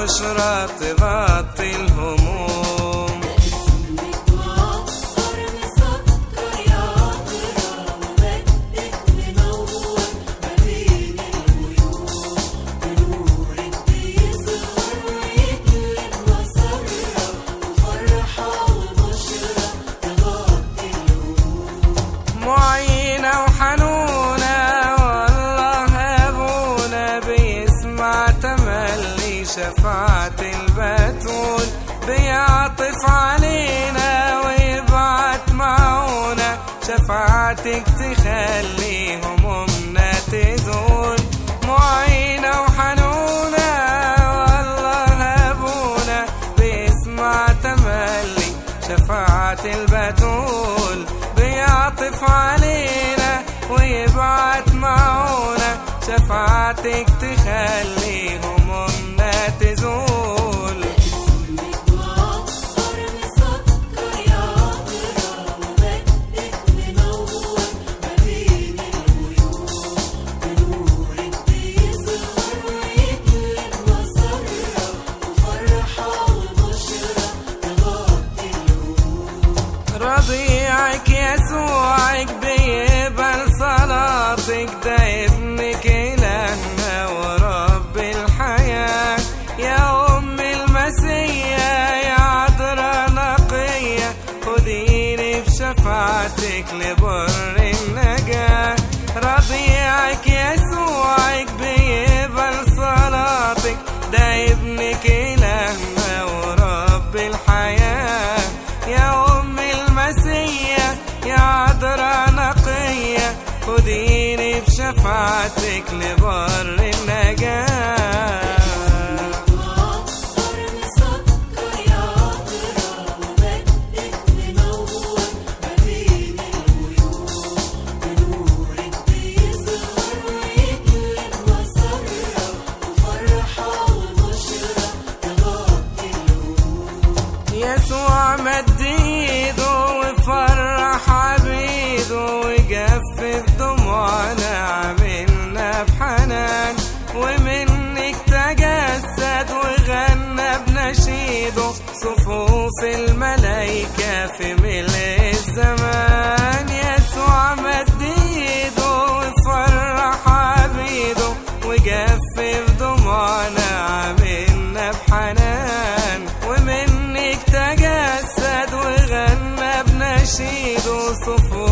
والبشرى تغطي الهموم اسمك معطر مسكر يا عطرة ومجدك منور ما بين الغيوم بنورك بيظهر ويجلب مسرة وفرحة وبشرة تغطي الهموم معينة وحنونة والله أبونا بيسمع تملي شفاعة البتول بيعطف علينا ويبعت معونا شفاعتك تخلي همومنا تزول معينة وحنونة والله أبونا بيسمع تملي شفاعة البتول بيعطف علينا ويبعت معونا شفاعتك تخلي همومنا تزول اسمك معطر مسكر يا عطرة ومجدك منور ما بين الغيوم بنورك بيظهر ويجلب مسرة وفرحة وبشرة تغطي الهموم رضيعك يسوعك بيقبل صلاتك ده ابنك إلهنا ورب الحياة يا أم المسيا يا عذراء نقية خديني بشفاعتك لبر النجاة رضيعك يسوعك بيقبل صلاتك ده ابنك إلهنا ورب الحياة يا أم المسيا يا عذراء نقية خديني بشفاعتك لبر النجاة معطر مسكر يا عطرة ومجدك منور ما بين الغيوم بنورك بيظهر ويجلب مسرة وفرحة وبشرة تغطي الهموم يسوع مد ايده وفرح عبيده وجفف دموعنا عملنا بحنان ومنك تجسد وغنى بنشيده صفوف الملايكة في ملء الزمان يسوع مد ايده وفرح عبيده وجفف دموعنا عملنا بحنان ومنك تجسد وغنى بنشيده صفوف